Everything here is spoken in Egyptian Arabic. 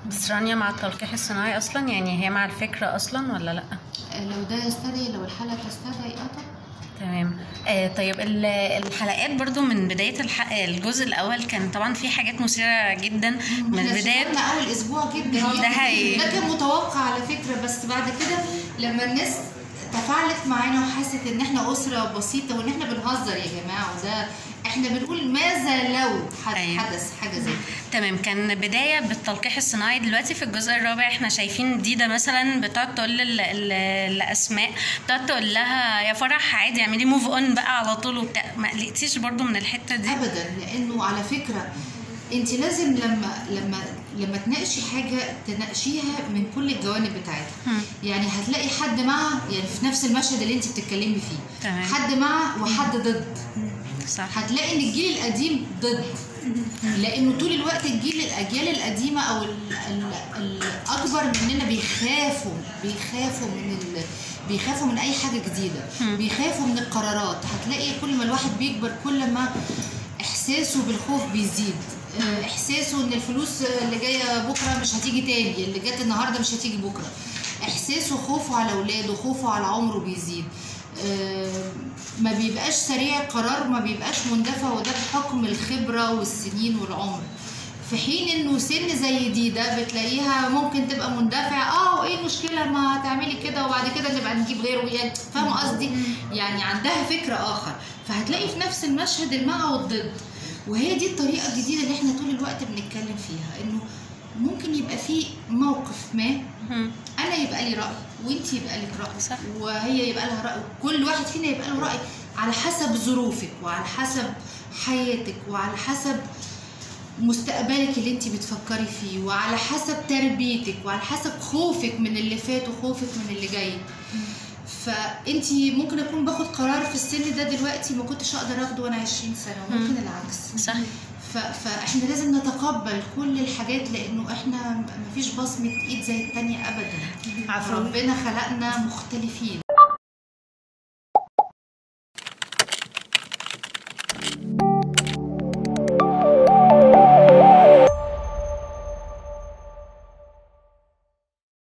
بس رانيا مع التلقيح الصناعي اصلا يعني هي مع الفكره اصلا ولا لا لو ده يستدعي لو الحالة تستدعي اه طبعا تمام آه طيب ال- الحلقات برضو من بدايه الح... الجزء الاول كان طبعا في حاجات مثيره جدا من احنا البدايه اشتغلنا اول اسبوع جدا ده يعني. حقيقي. ده كان متوقع على فكره بس بعد كده لما الناس تفاعلت معانا وحست ان احنا اسره بسيطه وان احنا بنهزر يا جماعه وده احنا بنقول ماذا لو حد أيوة. حدث حاجه زي كده تمام كان بداية بالتلقيح الصناعي دلوقتي في الجزء الرابع احنا شايفين ديدا مثلا بتقعد تقول لل- لل- لأسماء بتقعد تقول لها يا فرح عادي اعملي موف اون بقى على طول وبتاع ما قلقتيش برضو من الحتة دي ابدا لانه على فكره انت لازم لما لما لما تناقشي حاجه تناقشيها من كل الجوانب بتاعتها مم. يعني هتلاقي حد مع يعني في نفس المشهد اللي انت بتتكلمي فيه تمام. حد مع وحد ضد صح هتلاقي ان الجيل القديم ضد لانه طول الوقت الجيل الاجيال القديمه او ال ال الاكبر مننا بيخافوا بيخافوا من ال بيخافوا من اي حاجه جديده بيخافوا من القرارات هتلاقي كل ما الواحد بيكبر كل ما احساسه بالخوف بيزيد آه، احساسه ان الفلوس اللي جايه بكره مش هتيجي تاني اللي جت النهارده مش هتيجي بكره احساسه خوفه على اولاده خوفه على عمره بيزيد آه، ما بيبقاش سريع قرار ما بيبقاش مندفع وده بحكم الخبره والسنين والعمر في حين انه سن زي دي ده بتلاقيها ممكن تبقى مندفع اه وايه المشكله ما تعملي كده وبعد كده نبقى نجيب غيره يعني فاهمه قصدي يعني عندها فكر اخر فهتلاقي في نفس المشهد المع والضد وهي دي الطريقه الجديده اللي احنا طول الوقت بنتكلم فيها انه ممكن يبقى في موقف ما مم. انا يبقى لي راي وانت يبقى لك راي صح. وهي يبقى لها راي كل واحد فينا يبقى له راي على حسب ظروفك وعلى حسب حياتك وعلى حسب مستقبلك اللي انت بتفكري فيه وعلى حسب تربيتك وعلى حسب خوفك من اللي فات وخوفك من اللي جاي فانت ممكن اكون باخد قرار في السن ده دلوقتي ما كنتش اقدر اخده وانا 20 سنه وممكن العكس صح ف- فاحنا لازم نتقبل كل الحاجات لانه احنا مفيش بصمه ايد زي التانية ابدا عفوا ربنا خلقنا مختلفين